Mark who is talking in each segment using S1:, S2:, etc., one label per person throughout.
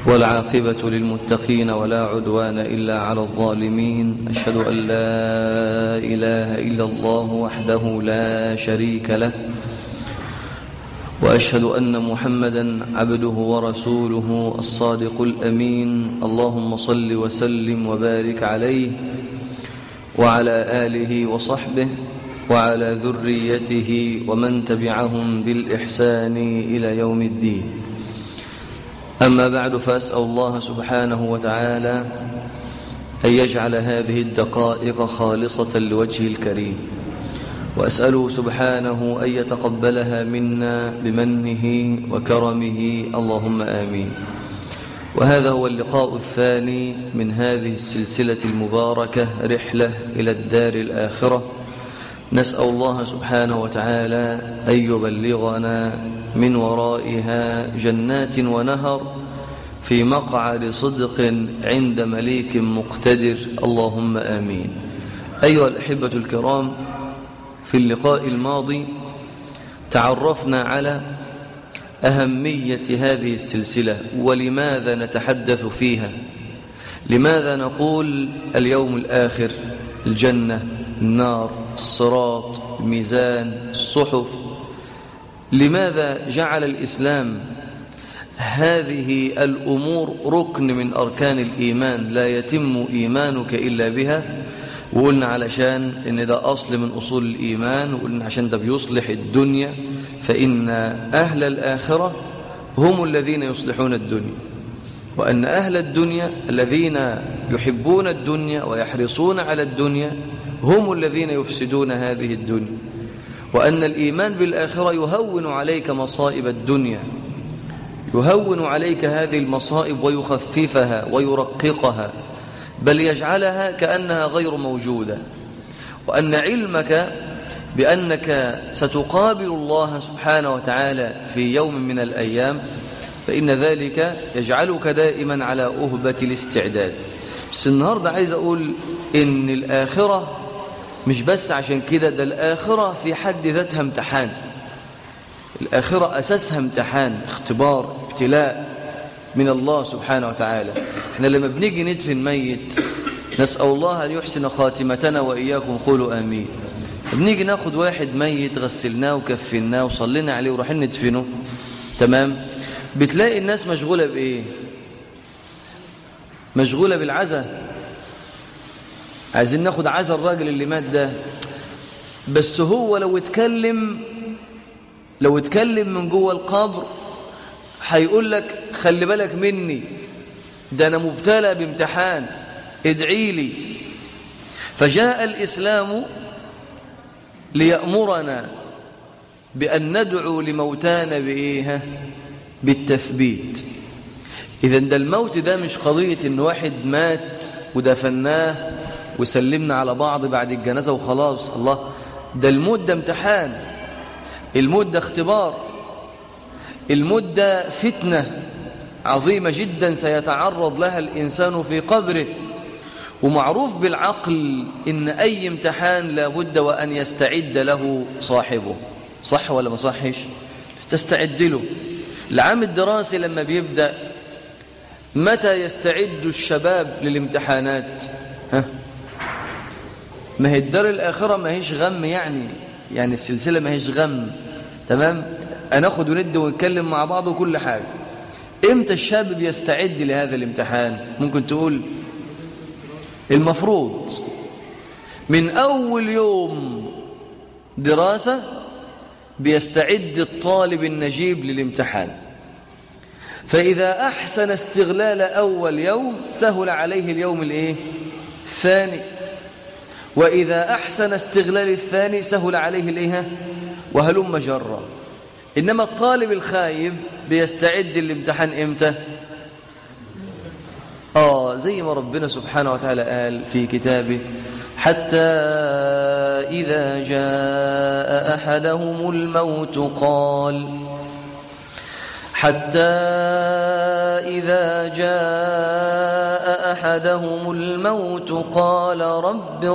S1: والعاقبة للمتقين ولا عدوان إلا على الظالمين أشهد أن لا إله إلا الله وحده لا شريك له وأشهد أن محمدا عبده ورسوله الصادق الأمين اللهم صل وسلم وبارك عليه وعلى آله وصحبه وعلى ذريته ومن تبعهم بالإحسان إلى يوم الدين أما بعد فأسأل الله سبحانه وتعالى أن يجعل هذه الدقائق خالصة لوجهه الكريم وأسأله سبحانه أن يتقبلها منا بمنه وكرمه اللهم آمين وهذا هو اللقاء الثاني من هذه السلسلة المباركة رحلة إلى الدار الآخرة نسأل الله سبحانه وتعالى أن يبلغنا من ورائها جنات ونهر في مقعد صدق عند مليك مقتدر اللهم آمين أيها الأحبة الكرام في اللقاء الماضي تعرفنا على أهمية هذه السلسلة ولماذا نتحدث فيها لماذا نقول اليوم الآخر الجنة النار الصراط الميزان الصحف لماذا جعل الإسلام هذه الأمور ركن من أركان الإيمان لا يتم إيمانك إلا بها وقلنا علشان إن ده أصل من أصول الإيمان وقلنا عشان ده بيصلح الدنيا فإن أهل الآخرة هم الذين يصلحون الدنيا وأن أهل الدنيا الذين يحبون الدنيا ويحرصون على الدنيا هم الذين يفسدون هذه الدنيا وأن الإيمان بالآخرة يهون عليك مصائب الدنيا يهون عليك هذه المصائب ويخففها ويرققها بل يجعلها كأنها غير موجودة وأن علمك بأنك ستقابل الله سبحانه وتعالى في يوم من الأيام فإن ذلك يجعلك دائما على أهبة الاستعداد بس النهاردة عايز أقول إن الآخرة مش بس عشان كده ده الآخرة في حد ذاتها امتحان الآخرة أساسها امتحان اختبار ابتلاء من الله سبحانه وتعالى احنا لما بنيجي ندفن ميت نسأل الله أن يحسن خاتمتنا وإياكم قولوا آمين بنيجي ناخد واحد ميت غسلناه وكفناه وصلينا عليه ورايحين ندفنه تمام بتلاقي الناس مشغولة بإيه مشغولة بالعزة عايزين ناخد عزة الراجل اللي مات ده بس هو لو اتكلم لو اتكلم من جوه القبر هيقول لك خلي بالك مني ده أنا مبتلى بامتحان ادعي لي فجاء الإسلام ليأمرنا بأن ندعو لموتانا بإيه بالتثبيت إذا ده الموت ده مش قضية إن واحد مات ودفناه وسلمنا على بعض بعد الجنازة وخلاص الله ده الموت ده امتحان الموت ده اختبار الموت ده فتنة عظيمة جدا سيتعرض لها الإنسان في قبره ومعروف بالعقل إن أي امتحان لابد وأن يستعد له صاحبه صح ولا ما صحش تستعد له العام الدراسي لما بيبدأ متى يستعد الشباب للامتحانات ها ما هي الدار الآخرة ما هيش غم يعني يعني السلسلة ما هيش غم تمام هناخد وندي ونتكلم مع بعض وكل حاجة امتى الشاب بيستعد لهذا الامتحان ممكن تقول المفروض من أول يوم دراسة بيستعد الطالب النجيب للامتحان فإذا أحسن استغلال أول يوم سهل عليه اليوم الإيه؟ الثاني وإذا أحسن استغلال الثاني سهل عليه الإيه؟ وهلم جرا إنما الطالب الخايب بيستعد الامتحان إمتى؟ آه زي ما ربنا سبحانه وتعالى قال في كتابه حتى إذا جاء أحدهم الموت قال حتى إذا جاء أحدهم الموت قال رب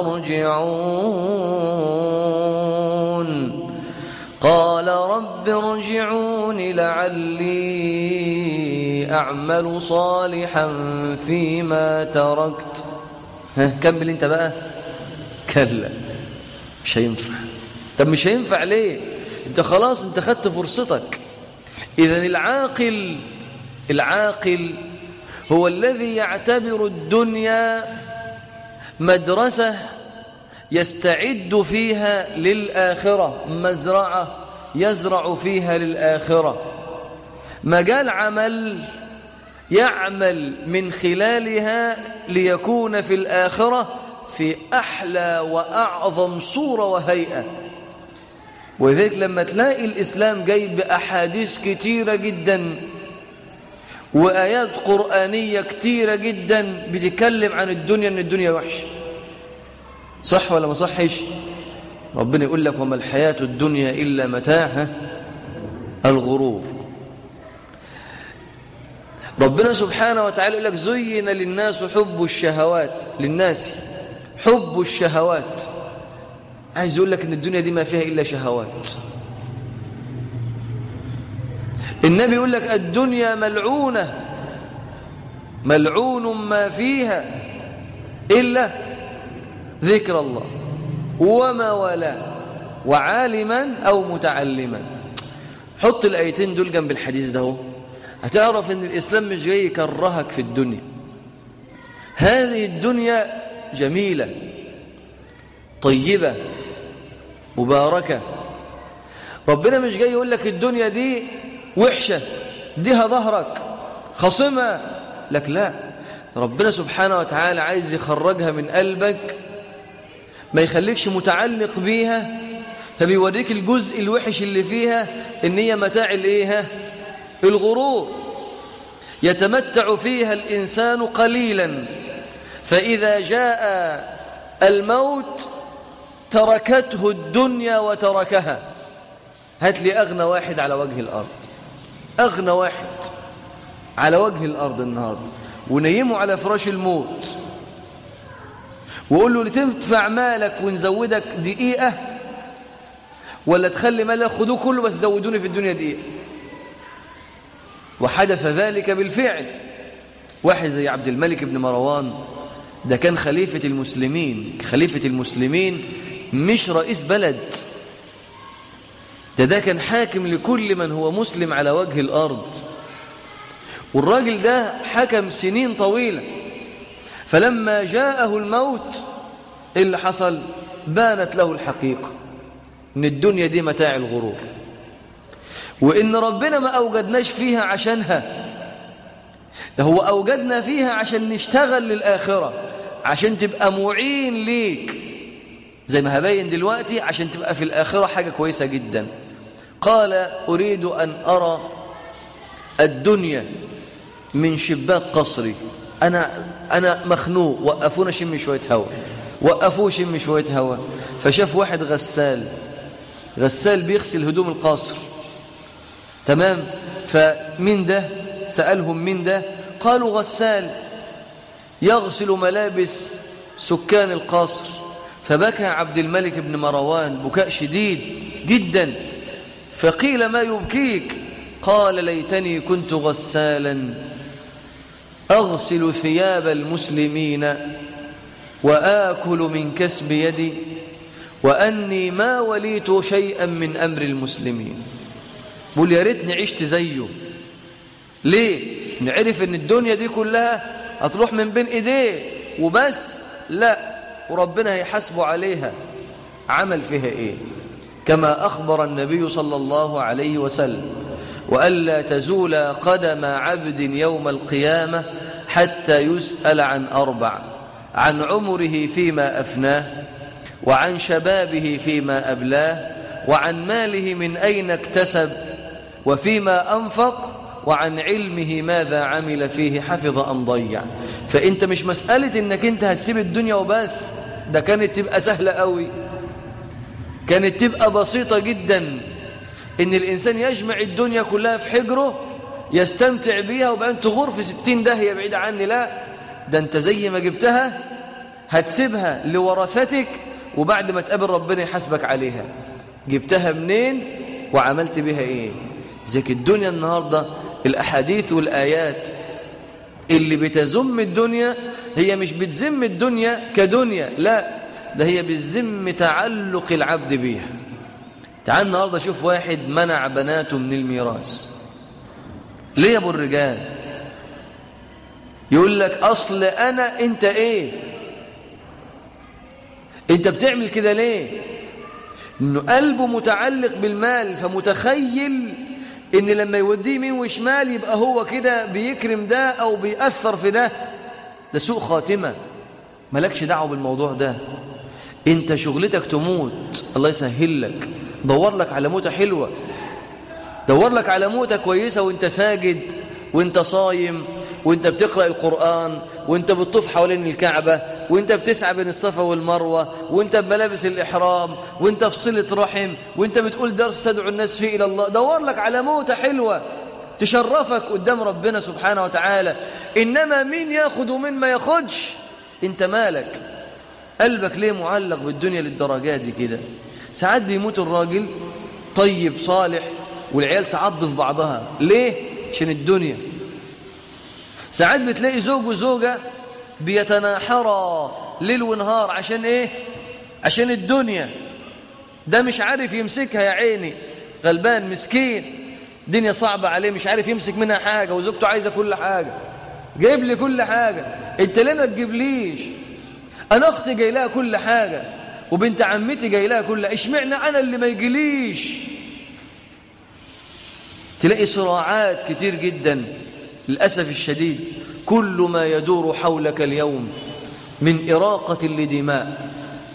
S1: ارجعون قال رب ارجعون لعلي إني أعمل صالحا فيما تركت ها كمل انت بقى كلا مش هينفع طب مش هينفع ليه انت خلاص انت خدت فرصتك إذا العاقل العاقل هو الذي يعتبر الدنيا مدرسة يستعد فيها للآخرة مزرعة يزرع فيها للآخرة مجال عمل يعمل من خلالها ليكون في الآخرة في أحلى وأعظم صورة وهيئة ولذلك لما تلاقي الإسلام جاي بأحاديث كتيرة جدا وآيات قرآنية كتيرة جدا بتتكلم عن الدنيا أن الدنيا وحشة صح ولا ما صحش ربنا يقول لك وما الحياة الدنيا إلا متاع الغرور ربنا سبحانه وتعالى يقول لك زين للناس حب الشهوات للناس حب الشهوات عايز يقول لك ان الدنيا دي ما فيها الا شهوات النبي يقول لك الدنيا ملعونه ملعون ما فيها الا ذكر الله وما ولا وعالما او متعلما حط الايتين دول جنب الحديث ده هتعرف ان الاسلام مش جاي يكرهك في الدنيا هذه الدنيا جميله طيبه مباركه ربنا مش جاي يقول لك الدنيا دي وحشه ديها ظهرك خصمه لك لا ربنا سبحانه وتعالى عايز يخرجها من قلبك ما يخليكش متعلق بيها فبيوريك الجزء الوحش اللي فيها ان هي متاع الايه الغرور يتمتع فيها الإنسان قليلا فإذا جاء الموت تركته الدنيا وتركها هات لي أغنى واحد على وجه الأرض أغنى واحد على وجه الأرض النهاردة ونيمه على فراش الموت وقول له لتدفع مالك ونزودك دقيقة ولا تخلي مالك خدوه كله بس زودوني في الدنيا دقيقة وحدث ذلك بالفعل واحد زي عبد الملك بن مروان ده كان خليفة المسلمين خليفة المسلمين مش رئيس بلد ده ده كان حاكم لكل من هو مسلم على وجه الأرض والراجل ده حكم سنين طويلة فلما جاءه الموت إيه اللي حصل بانت له الحقيقة ان الدنيا دي متاع الغرور وإن ربنا ما أوجدناش فيها عشانها ده هو أوجدنا فيها عشان نشتغل للآخرة عشان تبقى معين ليك زي ما هبين دلوقتي عشان تبقى في الآخرة حاجة كويسة جدا قال أريد أن أرى الدنيا من شباك قصري أنا, أنا مخنوق وقفونا شم شوية هواء وقفوه شم شوية هواء فشاف واحد غسال غسال بيغسل هدوم القصر تمام فمن ده سألهم من ده قالوا غسال يغسل ملابس سكان القصر فبكى عبد الملك بن مروان بكاء شديد جدا فقيل ما يبكيك قال ليتني كنت غسالا أغسل ثياب المسلمين وآكل من كسب يدي وأني ما وليت شيئا من أمر المسلمين بقول يا ريتني عشت زيه ليه نعرف ان الدنيا دي كلها هتروح من بين ايديه وبس لا وربنا هيحاسبه عليها عمل فيها ايه كما اخبر النبي صلى الله عليه وسلم والا تزول قدم عبد يوم القيامه حتى يسال عن اربع عن عمره فيما افناه وعن شبابه فيما ابلاه وعن ماله من اين اكتسب وفيما أنفق وعن علمه ماذا عمل فيه حفظ أم ضيع فأنت مش مسألة أنك أنت هتسيب الدنيا وبس ده كانت تبقى سهلة قوي كانت تبقى بسيطة جدا أن الإنسان يجمع الدنيا كلها في حجره يستمتع بيها وبقى تغور في ستين داهية بعيد عني لا ده أنت زي ما جبتها هتسيبها لورثتك وبعد ما تقابل ربنا يحاسبك عليها جبتها منين وعملت بها ايه زيك الدنيا النهاردة الأحاديث والآيات اللي بتزم الدنيا هي مش بتزم الدنيا كدنيا لا ده هي بتزم تعلق العبد بيها تعال النهاردة شوف واحد منع بناته من الميراث ليه يا ابو الرجال يقول لك أصل أنا أنت إيه أنت بتعمل كده ليه إنه قلبه متعلق بالمال فمتخيل إن لما يوديه يمين وشمال يبقى هو كده بيكرم ده أو بيأثر في ده ده سوء خاتمة مالكش دعوه بالموضوع ده انت شغلتك تموت الله يسهل لك دور لك على موتة حلوة دور لك على موتة كويسة وانت ساجد وانت صايم وانت بتقرأ القرآن وانت بتطوف حوالين الكعبة وانت بتسعى بين الصفا والمروة وانت بملابس الإحرام وانت في صلة رحم وانت بتقول درس تدعو الناس فيه إلى الله دور لك على موتة حلوة تشرفك قدام ربنا سبحانه وتعالى إنما مين ياخد ومين ما ياخدش انت مالك قلبك ليه معلق بالدنيا للدرجات دي كده ساعات بيموت الراجل طيب صالح والعيال تعض في بعضها ليه عشان الدنيا ساعات بتلاقي زوج وزوجة بيتناحرا ليل ونهار عشان ايه عشان الدنيا ده مش عارف يمسكها يا عيني غلبان مسكين دنيا صعبة عليه مش عارف يمسك منها حاجة وزوجته عايزة كل حاجة جايب لي كل حاجة انت ليه ما تجيبليش انا اختي جاي لها كل حاجة وبنت عمتي جاي لها كل اشمعنى انا اللي ما يجيليش تلاقي صراعات كتير جدا للأسف الشديد كل ما يدور حولك اليوم من إراقة لدماء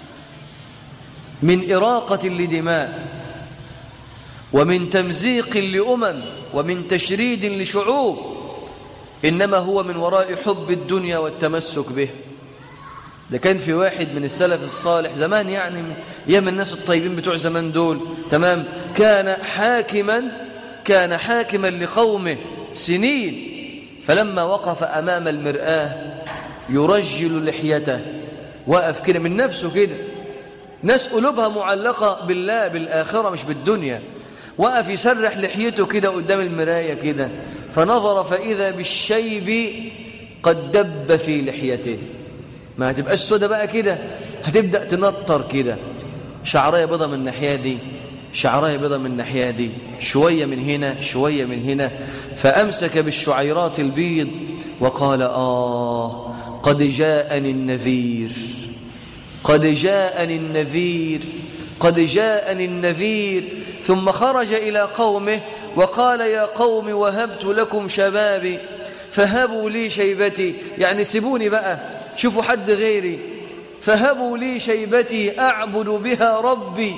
S1: من إراقة لدماء ومن تمزيق لأمم ومن تشريد لشعوب إنما هو من وراء حب الدنيا والتمسك به ده كان في واحد من السلف الصالح زمان يعني ياما الناس الطيبين بتوع زمان دول تمام كان حاكما كان حاكما لقومه سنين فلما وقف أمام المرآة يرجل لحيته وقف كده من نفسه كده ناس قلوبها معلقة بالله بالآخرة مش بالدنيا وقف يسرح لحيته كده قدام المراية كده فنظر فإذا بالشيب قد دب في لحيته ما هتبقاش سودة بقى كده هتبدأ تنطر كده شعرية بيضة من الناحية دي شعرية بيضة من الناحية دي شوية من هنا شوية من هنا فأمسك بالشعيرات البيض وقال آه قد جاءني النذير قد جاءني النذير قد جاءني النذير ثم خرج إلى قومه وقال يا قوم وهبت لكم شبابي فهبوا لي شيبتي يعني سيبوني بقى شوفوا حد غيري فهبوا لي شيبتي أعبد بها ربي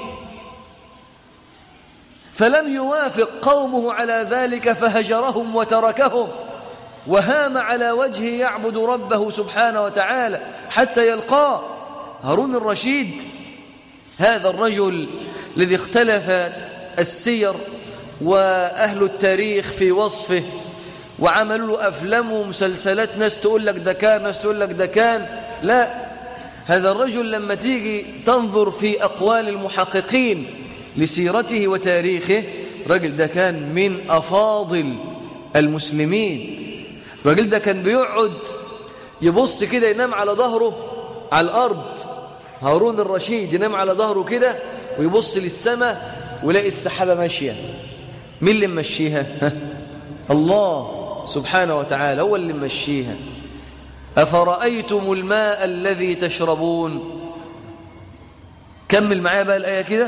S1: فلم يوافق قومه على ذلك فهجرهم وتركهم وهام على وجهه يعبد ربه سبحانه وتعالى حتى يلقاه هارون الرشيد هذا الرجل الذي اختلفت السير وأهل التاريخ في وصفه وعملوا له أفلام ومسلسلات ناس تقول لك ده كان ناس تقول لك ده كان لا هذا الرجل لما تيجي تنظر في أقوال المحققين لسيرته وتاريخه الرجل ده كان من أفاضل المسلمين الرجل ده كان بيقعد يبص كده ينام على ظهره على الأرض هارون الرشيد ينام على ظهره كده ويبص للسماء ويلاقي السحابة ماشية مين اللي ممشيها الله سبحانه وتعالى هو اللي ممشيها أفرأيتم الماء الذي تشربون كمل معايا بقى الآية كده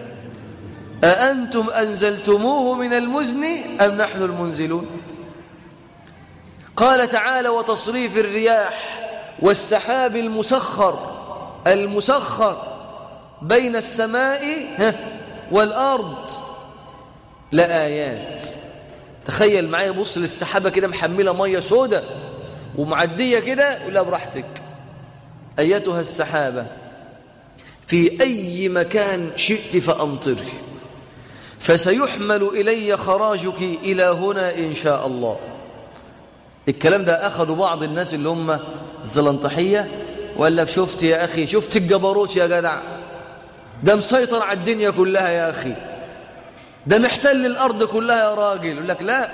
S1: أأنتم أنزلتموه من المزن أم نحن المنزلون قال تعالى وتصريف الرياح والسحاب المسخر المسخر بين السماء والأرض لآيات تخيل معايا بص للسحابة كده محملة مية سودة ومعدية كده ولا براحتك أيتها السحابة في أي مكان شئت فأمطري فسيحمل إلي خراجك إلى هنا إن شاء الله الكلام ده أخذوا بعض الناس اللي هم الزلنطحية وقال لك شفت يا أخي شفت الجبروت يا جدع ده مسيطر على الدنيا كلها يا أخي ده محتل الأرض كلها يا راجل يقول لك لا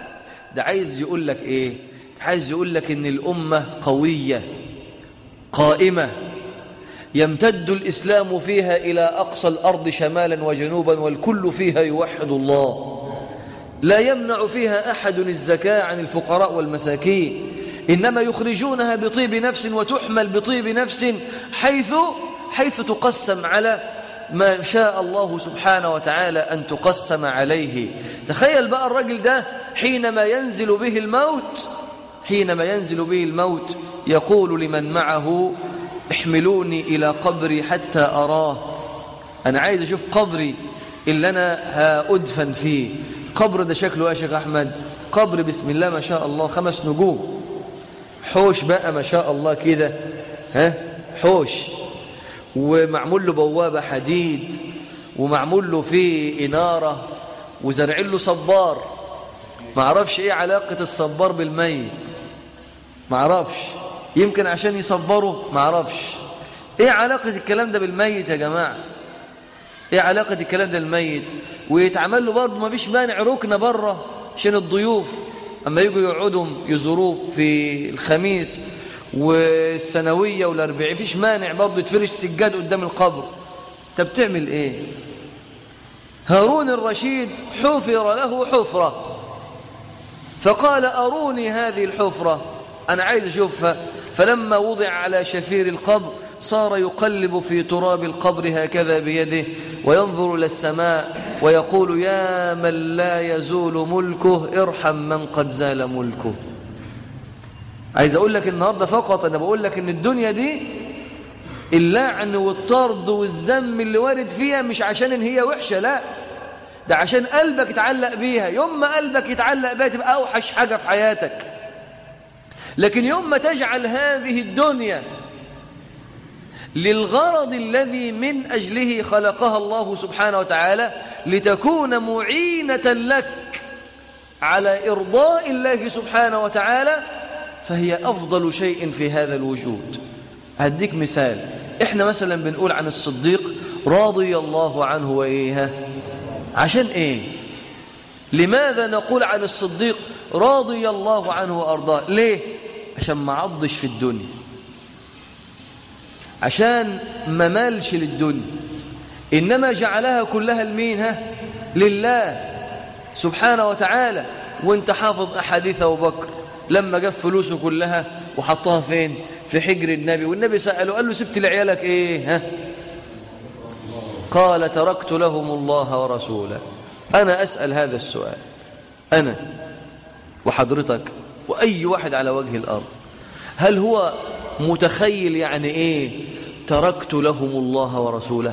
S1: ده عايز يقول لك ايه عايز يقول لك ان الأمة قوية قائمة يمتد الإسلام فيها إلى أقصى الأرض شمالا وجنوبا والكل فيها يوحد الله لا يمنع فيها أحد الزكاة عن الفقراء والمساكين إنما يخرجونها بطيب نفس وتحمل بطيب نفس حيث حيث تقسم على ما شاء الله سبحانه وتعالى أن تقسم عليه تخيل بقى الرجل ده حينما ينزل به الموت حينما ينزل به الموت يقول لمن معه احملوني إلى قبري حتى أراه أنا عايز أشوف قبري اللي أنا هأدفن فيه قبر ده شكله يا شيخ أحمد قبر بسم الله ما شاء الله خمس نجوم حوش بقى ما شاء الله كده ها حوش ومعمول له بوابة حديد ومعمول له فيه إنارة وزرعين له صبار ما اعرفش ايه علاقة الصبار بالميت ما اعرفش يمكن عشان يصبروا ما اعرفش ايه علاقة الكلام ده بالميت يا جماعة ايه علاقة الكلام ده بالميت ويتعمل له برضه ما فيش مانع ركنة بره عشان الضيوف اما يجوا يقعدوا يزوروه في الخميس والسنوية والاربعين فيش مانع برضه يتفرش سجاد قدام القبر انت بتعمل ايه هارون الرشيد حفر له حفرة فقال أروني هذه الحفرة أنا عايز أشوفها فلما وضع على شفير القبر صار يقلب في تراب القبر هكذا بيده وينظر إلى السماء ويقول يا من لا يزول ملكه ارحم من قد زال ملكه عايز أقول لك النهاردة فقط أنا بقول لك أن الدنيا دي اللعن والطرد والذم اللي وارد فيها مش عشان ان هي وحشة لا ده عشان قلبك يتعلق بيها يوم ما قلبك يتعلق بيها تبقى أوحش حاجة في حياتك لكن يوم ما تجعل هذه الدنيا للغرض الذي من أجله خلقها الله سبحانه وتعالى لتكون معينة لك على إرضاء الله سبحانه وتعالى فهي أفضل شيء في هذا الوجود هديك مثال احنا مثلا بنقول عن الصديق راضي الله عنه وإيه عشان إيه لماذا نقول عن الصديق راضي الله عنه وأرضاه ليه عشان ما عضش في الدنيا عشان ما مالش للدنيا إنما جعلها كلها لمين ها لله سبحانه وتعالى وانت حافظ أحاديث أبو بكر لما جاب فلوسه كلها وحطها فين في حجر النبي والنبي سأله قال له سبت لعيالك ايه ها قال تركت لهم الله ورسوله أنا أسأل هذا السؤال أنا وحضرتك وأي واحد على وجه الأرض هل هو متخيل يعني إيه تركت لهم الله ورسوله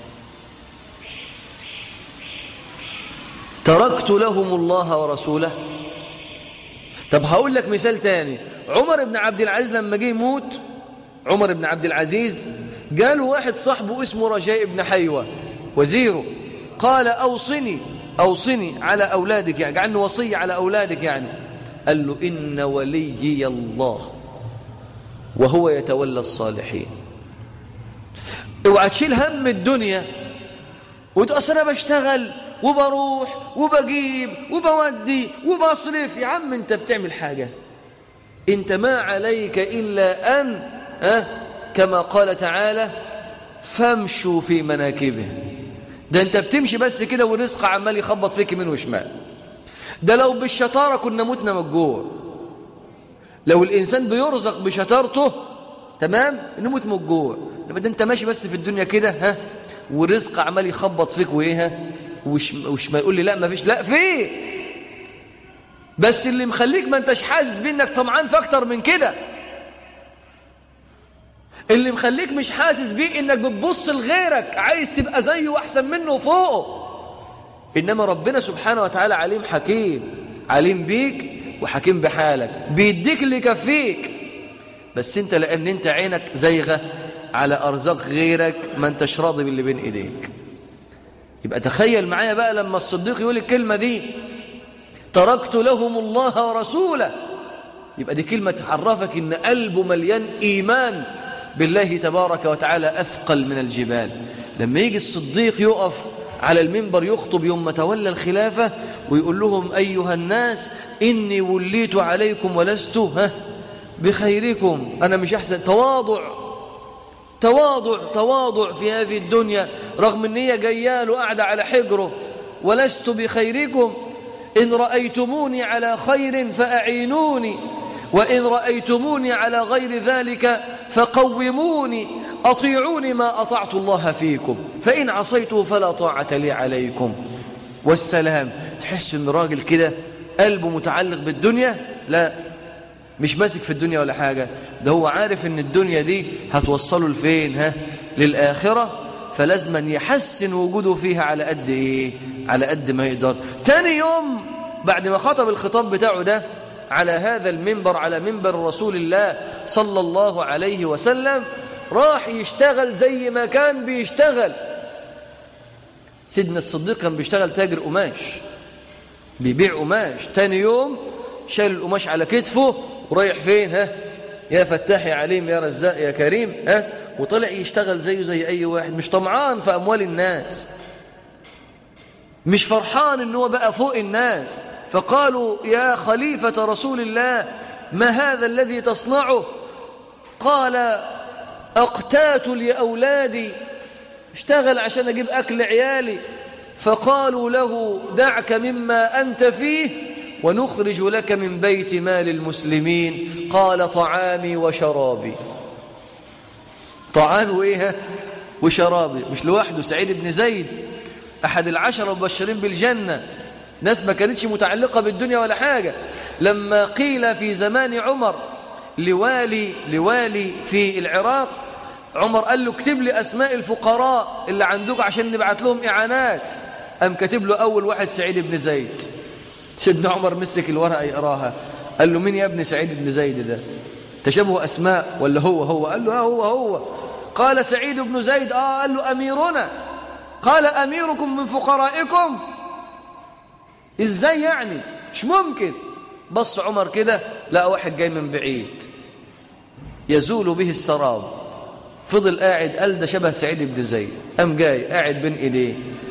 S1: تركت لهم الله ورسوله طب هقول لك مثال تاني عمر بن عبد العزيز لما جه يموت عمر بن عبد العزيز قال واحد صاحبه اسمه رجاء بن حيوة وزيره قال أوصني أوصني على أولادك يعني جعلني وصية على أولادك يعني قال له إن وليي الله وهو يتولى الصالحين اوعى تشيل هم الدنيا وتقص انا بشتغل وبروح وبجيب وبودي وبصرف يا عم انت بتعمل حاجة انت ما عليك إلا أن أه كما قال تعالى فامشوا في مناكبه ده انت بتمشي بس كده والرزق عمال يخبط فيك من وشمال ده لو بالشطارة كنا متنا من الجوع لو الإنسان بيرزق بشطارته تمام نموت من الجوع لما ده انت ماشي بس في الدنيا كده ها والرزق عمال يخبط فيك وايه ها وش, وش ما يقول لي لا ما فيش لا في بس اللي مخليك ما انتش حاسس بيه انك طمعان في اكتر من كده اللي مخليك مش حاسس بيه انك بتبص لغيرك عايز تبقى زيه واحسن منه وفوقه انما ربنا سبحانه وتعالى عليم حكيم عليم بيك وحكيم بحالك بيديك اللي يكفيك بس انت لان انت عينك زيغه على ارزاق غيرك ما انتش راضي باللي بين ايديك يبقى تخيل معايا بقى لما الصديق يقول الكلمه دي تركت لهم الله ورسوله يبقى دي كلمه تعرفك ان قلبه مليان ايمان بالله تبارك وتعالى اثقل من الجبال لما يجي الصديق يقف على المنبر يخطب يوم ما تولى الخلافة ويقول لهم أيها الناس إني وليت عليكم ولست ها بخيركم أنا مش أحسن تواضع تواضع تواضع في هذه الدنيا رغم أن هي جيال وقاعدة على حجره ولست بخيركم إن رأيتموني على خير فأعينوني وإن رأيتموني على غير ذلك فقوموني أطيعوني ما أطعت الله فيكم فإن عصيته فلا طاعة لي عليكم والسلام تحس ان راجل كده قلبه متعلق بالدنيا لا مش ماسك في الدنيا ولا حاجة ده هو عارف ان الدنيا دي هتوصله لفين ها للآخرة فلازما يحسن وجوده فيها على قد ايه على قد ما يقدر تاني يوم بعد ما خطب الخطاب بتاعه ده على هذا المنبر على منبر رسول الله صلى الله عليه وسلم راح يشتغل زي ما كان بيشتغل سيدنا الصديق كان بيشتغل تاجر قماش بيبيع قماش تاني يوم شايل القماش على كتفه ورايح فين ها يا فتاح يا عليم يا رزاق يا كريم ها وطلع يشتغل زيه زي اي واحد مش طمعان في اموال الناس مش فرحان ان هو بقى فوق الناس فقالوا يا خليفة رسول الله ما هذا الذي تصنعه قال أقتات لأولادي اشتغل عشان أجيب أكل عيالي فقالوا له دعك مما أنت فيه ونخرج لك من بيت مال المسلمين قال طعامي وشرابي طعامي وإيه وشرابي مش لوحده سعيد بن زيد أحد العشر المبشرين بالجنة ناس ما كانتش متعلقة بالدنيا ولا حاجة لما قيل في زمان عمر لوالي لوالي في العراق عمر قال له اكتب لي أسماء الفقراء اللي عندك عشان نبعت لهم إعانات أم كتب له أول واحد سعيد بن زيد سيدنا عمر مسك الورقة يقراها قال له مين يا ابن سعيد بن زيد ده تشابه أسماء ولا هو هو قال له هو هو قال سعيد بن زيد آه قال له أميرنا قال أميركم من فقرائكم إزاي يعني مش ممكن بص عمر كده لقى واحد جاي من بعيد يزول به السراب فضل قاعد قال ده شبه سعيد بن زيد قام جاي قاعد بين ايديه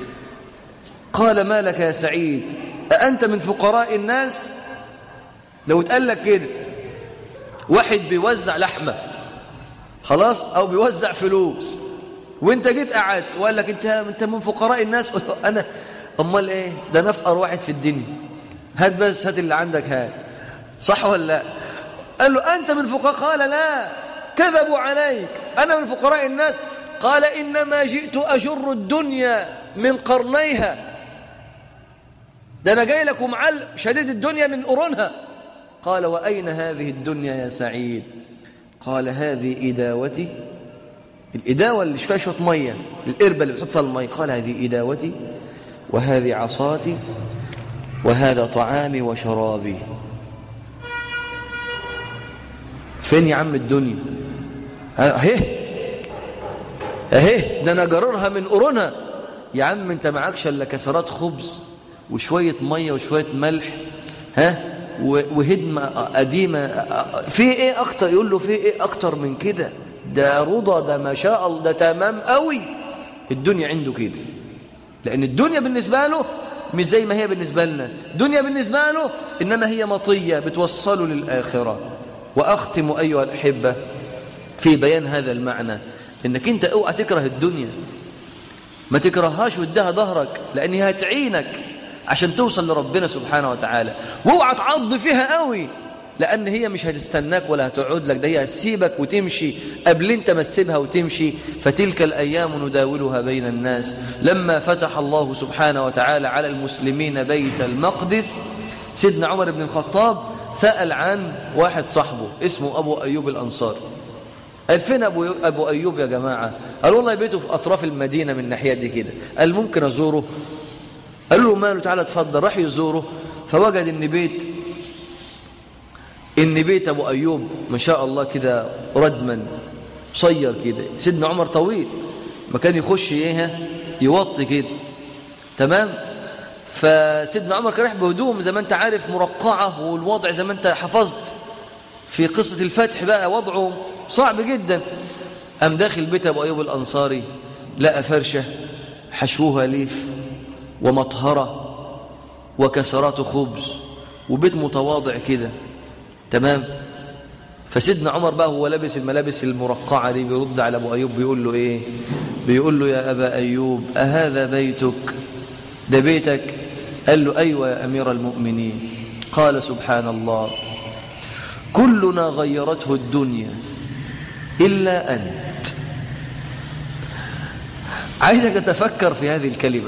S1: قال ما لك يا سعيد أأنت من فقراء الناس لو اتقال لك كده واحد بيوزع لحمة خلاص أو بيوزع فلوس وانت جيت قعدت وقال لك انت انت من فقراء الناس انا امال ايه ده نفقر واحد في الدنيا هات بس هات اللي عندك هات صح ولا لا قال له انت من فقراء قال لا كذبوا عليك انا من فقراء الناس قال انما جئت اجر الدنيا من قرنيها ده انا جاي لك ومعل شديد الدنيا من قرونها قال واين هذه الدنيا يا سعيد قال هذه اداوتي الإداوة اللي فيها شوية مية القربة اللي بتحط فيها المية قال هذه إداوتي وهذه عصاتي وهذا طعامي وشرابي فين يا عم الدنيا اهي اهي ده انا جررها من قرونها يا عم انت معكش الا كسرات خبز وشوية مية وشوية ملح ها وهدمة قديمة في ايه اكتر يقول له في ايه اكتر من كده ده رضا ده ما شاء الله ده تمام قوي الدنيا عنده كده لأن الدنيا بالنسبة له مش زي ما هي بالنسبة لنا الدنيا بالنسبة له إنما هي مطية بتوصله للآخرة وأختم أيها الأحبة في بيان هذا المعنى إنك أنت اوعى تكره الدنيا ما تكرههاش وادها ظهرك لأنها هتعينك عشان توصل لربنا سبحانه وتعالى واوعى تعض فيها قوي لأن هي مش هتستناك ولا هتقعد لك ده هي هتسيبك وتمشي قبل انت ما تسيبها وتمشي فتلك الأيام نداولها بين الناس لما فتح الله سبحانه وتعالى على المسلمين بيت المقدس سيدنا عمر بن الخطاب سأل عن واحد صاحبه اسمه أبو أيوب الأنصار قال فين أبو, أبو أيوب يا جماعة قال والله بيته في أطراف المدينة من الناحية دي كده قال ممكن أزوره قال له ماله تعالى اتفضل راح يزوره فوجد ان بيت ان بيت ابو ايوب ما شاء الله كده ردما قصير كده سيدنا عمر طويل ما كان يخش ايه يوطي كده تمام فسيدنا عمر كان رايح بهدوم زي ما انت عارف مرقعه والوضع زي ما انت حفظت في قصه الفتح بقى وضعه صعب جدا قام داخل بيت ابو ايوب الانصاري لقى فرشه حشوها ليف ومطهره وكسرات خبز وبيت متواضع كده تمام فسيدنا عمر بقى هو لابس الملابس المرقعة دي بيرد على أبو أيوب بيقول له إيه بيقول له يا أبا أيوب أهذا بيتك ده بيتك قال له أيوة يا أمير المؤمنين قال سبحان الله كلنا غيرته الدنيا إلا أنت عايزك تتفكر في هذه الكلمة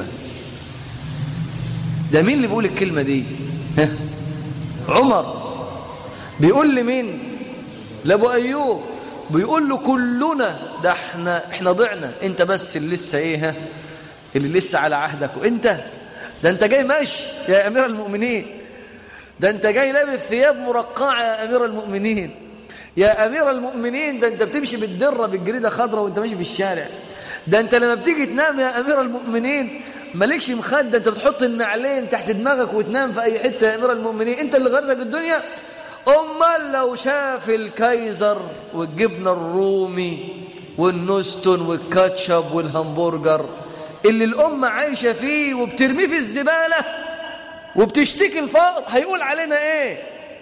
S1: ده مين اللي بيقول الكلمة دي ها؟ عمر بيقول لمين لابو أيوب بيقول له كلنا ده احنا احنا ضعنا انت بس اللي لسه ايه ها اللي لسه على عهدك وانت ده انت جاي ماشي يا امير المؤمنين ده انت جاي لابس ثياب مرقعه يا امير المؤمنين يا امير المؤمنين ده انت بتمشي بالدره بالجريده خضراء وانت ماشي في الشارع ده انت لما بتيجي تنام يا امير المؤمنين مالكش مخده انت بتحط النعلين تحت دماغك وتنام في اي حته يا امير المؤمنين انت اللي غيرتك الدنيا امال لو شاف الكايزر والجبنه الرومي والنستون والكاتشب والهمبرجر اللي الامه عايشه فيه وبترميه في الزباله وبتشتكي الفقر هيقول علينا ايه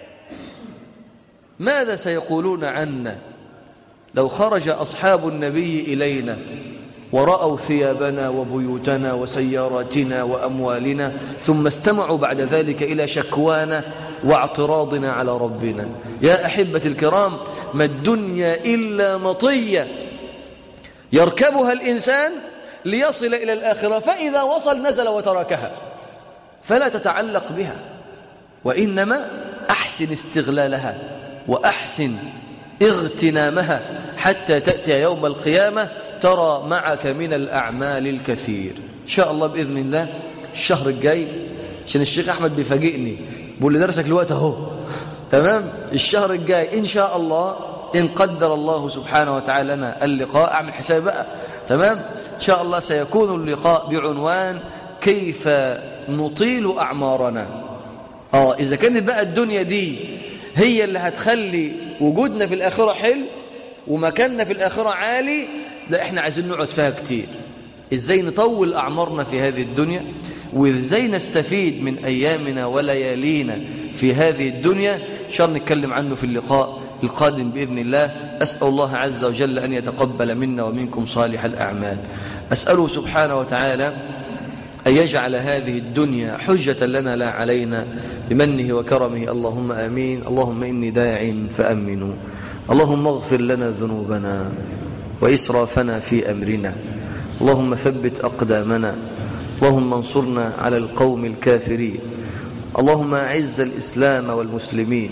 S1: ماذا سيقولون عنا لو خرج اصحاب النبي الينا ورأوا ثيابنا وبيوتنا وسياراتنا وأموالنا ثم استمعوا بعد ذلك إلى شكوانا واعتراضنا على ربنا يا أحبة الكرام ما الدنيا إلا مطية يركبها الإنسان ليصل إلى الآخرة فإذا وصل نزل وتركها فلا تتعلق بها وإنما أحسن استغلالها وأحسن اغتنامها حتى تأتي يوم القيامة ترى معك من الأعمال الكثير إن شاء الله بإذن الله الشهر الجاي عشان الشيخ أحمد بيفاجئني بقول لي درسك الوقت أهو تمام الشهر الجاي إن شاء الله إن قدر الله سبحانه وتعالى لنا اللقاء أعمل حساب بقى تمام إن شاء الله سيكون اللقاء بعنوان كيف نطيل أعمارنا آه إذا كانت بقى الدنيا دي هي اللي هتخلي وجودنا في الآخرة حلو ومكاننا في الآخرة عالي لا احنا عايزين نقعد فيها كتير ازاي نطول أعمارنا في هذه الدنيا وازاي نستفيد من أيامنا وليالينا في هذه الدنيا إن شاء الله نتكلم عنه في اللقاء القادم بإذن الله أسأل الله عز وجل أن يتقبل منا ومنكم صالح الأعمال أسأله سبحانه وتعالى أن يجعل هذه الدنيا حجة لنا لا علينا بمنه وكرمه اللهم آمين اللهم إني داع فأمنوا اللهم اغفر لنا ذنوبنا وإسرافنا في أمرنا اللهم ثبت أقدامنا اللهم انصرنا على القوم الكافرين اللهم أعز الإسلام والمسلمين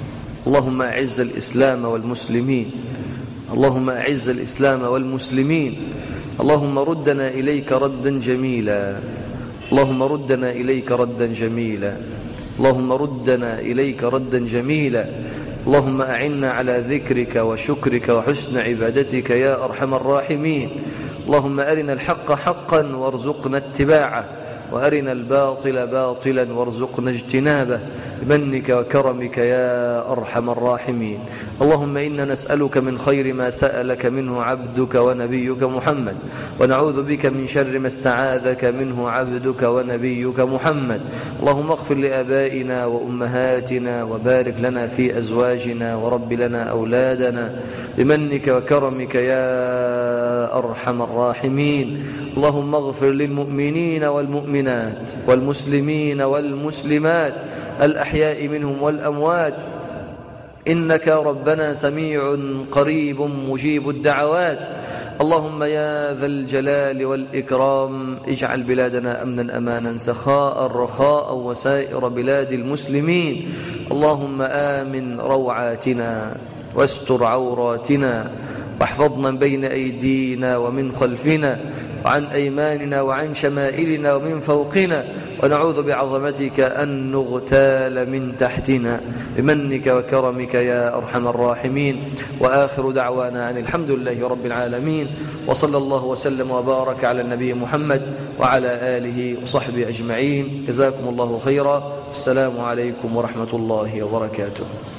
S1: اللهم أعز الإسلام والمسلمين اللهم أعز الإسلام والمسلمين اللهم ردنا إليك ردا جميلا اللهم ردنا إليك ردا جميلا اللهم ردنا إليك ردا جميلا اللهم أعنا على ذكرك وشكرك وحسن عبادتك يا أرحم الراحمين اللهم أرنا الحق حقا وارزقنا اتباعه وأرنا الباطل باطلا وارزقنا اجتنابه بمنك وكرمك يا أرحم الراحمين اللهم إنا نسألك من خير ما سألك منه عبدك ونبيك محمد ونعوذ بك من شر ما استعاذك منه عبدك ونبيك محمد اللهم اغفر لآبائنا وأمهاتنا وبارك لنا في أزواجنا ورب لنا أولادنا بمنك وكرمك يا أرحم الراحمين اللهم اغفر للمؤمنين والمؤمنات والمسلمين والمسلمات الأحياء منهم والأموات إنك ربنا سميع قريب مجيب الدعوات اللهم يا ذا الجلال والإكرام اجعل بلادنا أمنا أمانا سخاء رخاء وسائر بلاد المسلمين اللهم آمن روعاتنا واستر عوراتنا واحفظنا بين أيدينا ومن خلفنا وعن أيماننا وعن شمائلنا ومن فوقنا ونعوذ بعظمتك أن نغتال من تحتنا بمنك وكرمك يا أرحم الراحمين وآخر دعوانا أن الحمد لله رب العالمين وصلى الله وسلم وبارك على النبي محمد وعلى آله وصحبه أجمعين جزاكم الله خيرا السلام عليكم ورحمة الله وبركاته